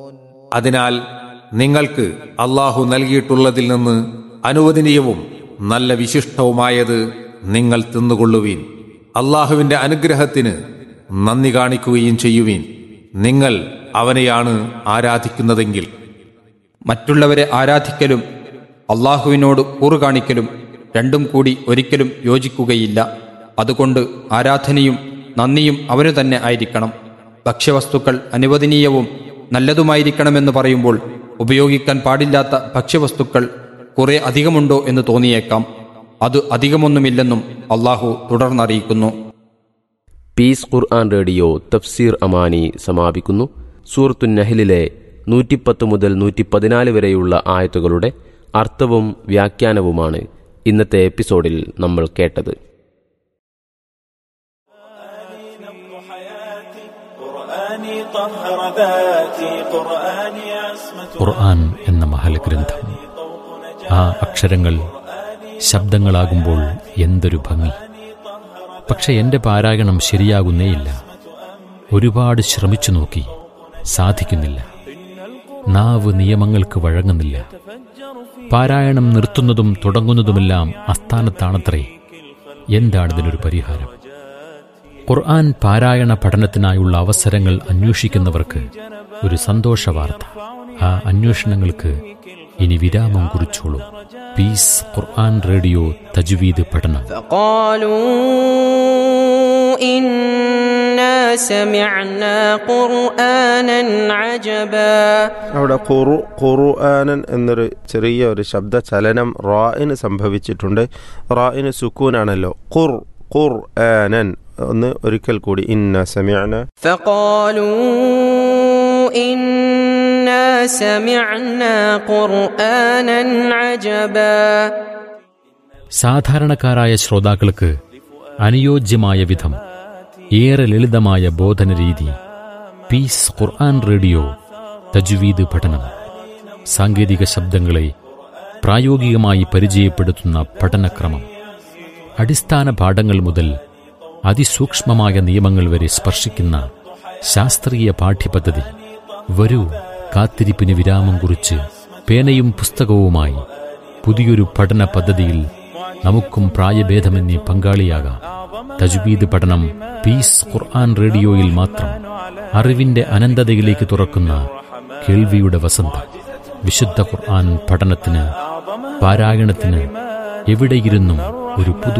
അതിനാൽ നിങ്ങൾക്ക് അള്ളാഹു നൽകിയിട്ടുള്ളതിൽ നിന്ന് അനുവദനീയവും നല്ല വിശിഷ്ടവുമായത് നിങ്ങൾ തിന്നുകൊള്ളുവീൻ അള്ളാഹുവിന്റെ അനുഗ്രഹത്തിന് നന്ദി കാണിക്കുകയും ചെയ്യുവീൻ നിങ്ങൾ അവനെയാണ് ആരാധിക്കുന്നതെങ്കിൽ മറ്റുള്ളവരെ ആരാധിക്കലും അള്ളാഹുവിനോട് കൂറു കാണിക്കലും രണ്ടും കൂടി ഒരിക്കലും യോജിക്കുകയില്ല അതുകൊണ്ട് ആരാധനയും നന്ദിയും അവനു തന്നെ ആയിരിക്കണം ഭക്ഷ്യവസ്തുക്കൾ അനുവദനീയവും നല്ലതുമായിരിക്കണമെന്ന് പറയുമ്പോൾ ഉപയോഗിക്കാൻ പാടില്ലാത്ത ഭക്ഷ്യവസ്തുക്കൾ കുറെ അധികമുണ്ടോ എന്ന് തോന്നിയേക്കാം അത് അധികമൊന്നുമില്ലെന്നും അള്ളാഹു തുടർന്നറിയിക്കുന്നു പീസ് ഖുർആൻ റേഡിയോ തഫ്സീർ അമാനി സമാപിക്കുന്നു സൂറത്തു നഹലിലെ നൂറ്റിപ്പത്ത് മുതൽ നൂറ്റി പതിനാല് വരെയുള്ള ആയത്തുകളുടെ അർത്ഥവും വ്യാഖ്യാനവുമാണ് ഇന്നത്തെ എപ്പിസോഡിൽ നമ്മൾ കേട്ടത് قرآني طهر ذاتي قرآني عصمة ഖുർആൻ എന്ന മഹൽ ഗ്രന്ഥം ആ അക്ഷരങ്ങൾ ശബ്ദങ്ങളാകുമ്പോൾ എന്തൊരു ഭംഗി പക്ഷെ എന്റെ പാരായണം ശരിയാകുന്നേയില്ല ഒരുപാട് ശ്രമിച്ചു നോക്കി സാധിക്കുന്നില്ല നാവ് നിയമങ്ങൾക്ക് വഴങ്ങുന്നില്ല പാരായണം നിർത്തുന്നതും തുടങ്ങുന്നതുമെല്ലാം അസ്ഥാനത്താണത്രേ എന്താണിതിനൊരു പരിഹാരം ഖുർആൻ പാരായണ പഠനത്തിനായുള്ള അവസരങ്ങൾ അന്വേഷിക്കുന്നവർക്ക് ഒരു സന്തോഷ വാർത്ത ആ അന്വേഷണങ്ങൾക്ക് ഇനി വിരാമം കുറിച്ചോളൂ പീസ് ഖുർആൻ റേഡിയോ തജ്വീദ് പഠനം فقالوا إنا سمعنا قرآنا عجبا അവിടെ ഖുറു ഖുർആനൻ എന്നൊരു ചെറിയ ഒരു ശബ്ദ ചലനം റായിന് സംഭവിച്ചിട്ടുണ്ട് റായിന് സുക്കൂനാണല്ലോ ഖുർ ഖുർ ആനൻ ഒന്ന് ഒരിക്കൽ കൂടി ഇന്ന സമയന فقالوا إنا سمعنا قرآنا عجبا സാധാരണക്കാരായ ശ്രോതാക്കൾക്ക് അനുയോജ്യമായ വിധം ഏറെ ലളിതമായ ബോധന രീതി പീസ് ഖുർആൻ റേഡിയോ തജ്വീദ് പഠനം സാങ്കേതിക ശബ്ദങ്ങളെ പ്രായോഗികമായി പരിചയപ്പെടുത്തുന്ന പഠനക്രമം അടിസ്ഥാന പാഠങ്ങൾ മുതൽ അതിസൂക്ഷ്മമായ നിയമങ്ങൾ വരെ സ്പർശിക്കുന്ന ശാസ്ത്രീയ പാഠ്യപദ്ധതി വരൂ കാത്തിരിപ്പിന് വിരാമം കുറിച്ച് പേനയും പുസ്തകവുമായി പുതിയൊരു പഠന പദ്ധതിയിൽ നമുക്കും പ്രായഭേദമന്യേ പങ്കാളിയാകാം തജ്വീദ് പഠനം പീസ് ഖുർആൻ റേഡിയോയിൽ മാത്രം അറിവിന്റെ അനന്തതയിലേക്ക് തുറക്കുന്ന കേൾവിയുടെ വസന്തം വിശുദ്ധ ഖുർആൻ പഠനത്തിന് പാരായണത്തിന് എവിടെയിരുന്നും ഒരു പുതു